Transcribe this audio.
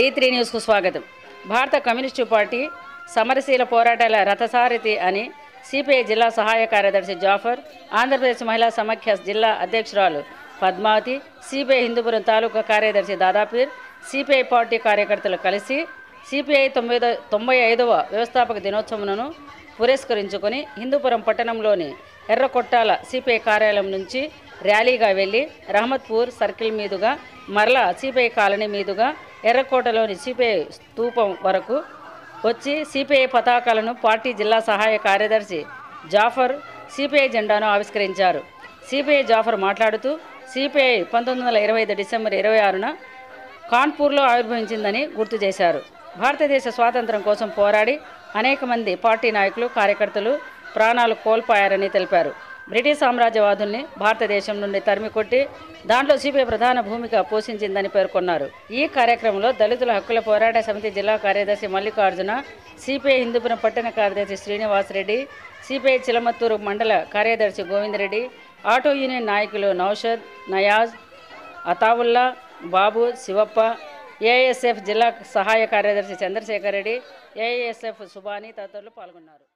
D three న్యూస్కు స్వాగతం భారత కమ్యూనిస్టు పార్టీ సమరశీల పోరాటాల రథసారథి అని సిపిఐ జిల్లా సహాయ కార్యదర్శి జాఫర్ ఆంధ్రప్రదేశ్ మహిళా సమాఖ్య జిల్లా అధ్యక్షురాలు పద్మావతి సిపిఐ హిందూపురం తాలూకా కార్యదర్శి దాదాపీర్ సిపిఐ పార్టీ కార్యకర్తలు కలిసి సిపిఐ తొంభై తొంభై ఐదవ వ్యవస్థాపక దినోత్సవమును పురస్కరించుకొని హిందూపురం పట్టణంలోని ఎర్రకొట్టాల సిపిఐ కార్యాలయం నుంచి ర్యాలీగా వెళ్లి రహమత్పూర్ సర్కిల్ మీదుగా మరలా సిపిఐ కాలనీ మీదుగా ఎర్రకోటలోని సిపిఐ స్తూపం వరకు వచ్చి సిపిఐ పతాకాలను పార్టీ జిల్లా సహాయ కార్యదర్శి జాఫర్ సిపిఐ జెండాను ఆవిష్కరించారు సిపిఐ జాఫర్ మాట్లాడుతూ సిపిఐ పంతొమ్మిది వందల ఇరవై ఐదు డిసెంబర్ ఇరవై ఆరున కాన్పూర్లో ఆవిర్భవించిందని గుర్తు చేశారు భారతదేశ స్వాతంత్రం కోసం పోరాడి అనేక మంది పార్టీ నాయకులు కార్యకర్తలు ప్రాణాలు కోల్పోయారని తెలిపారు బ్రిటిష్ సామ్రాజ్యవాదుల్ని భారతదేశం నుండి తరిమి కొట్టి దాంట్లో సిపిఐ ప్రధాన భూమిక పోషించిందని పేర్కొన్నారు ఈ కార్యక్రమంలో దళితుల హక్కుల పోరాట సమితి జిల్లా కార్యదర్శి మల్లికార్జున సిపిఐ హిందూపురం పట్టణ కార్యదర్శి శ్రీనివాసరెడ్డి సిపిఐ చిలమత్తూరు మండల కార్యదర్శి గోవిందరెడ్డి ఆటో యూనియన్ నాయకులు నౌషద్ నయాజ్ అతావుల్లా బాబు శివప్ప ఏఎస్ఎఫ్ జిల్లా సహాయ కార్యదర్శి చంద్రశేఖర్ రెడ్డి ఏఎస్ఎఫ్ సుబాని తదితరులు పాల్గొన్నారు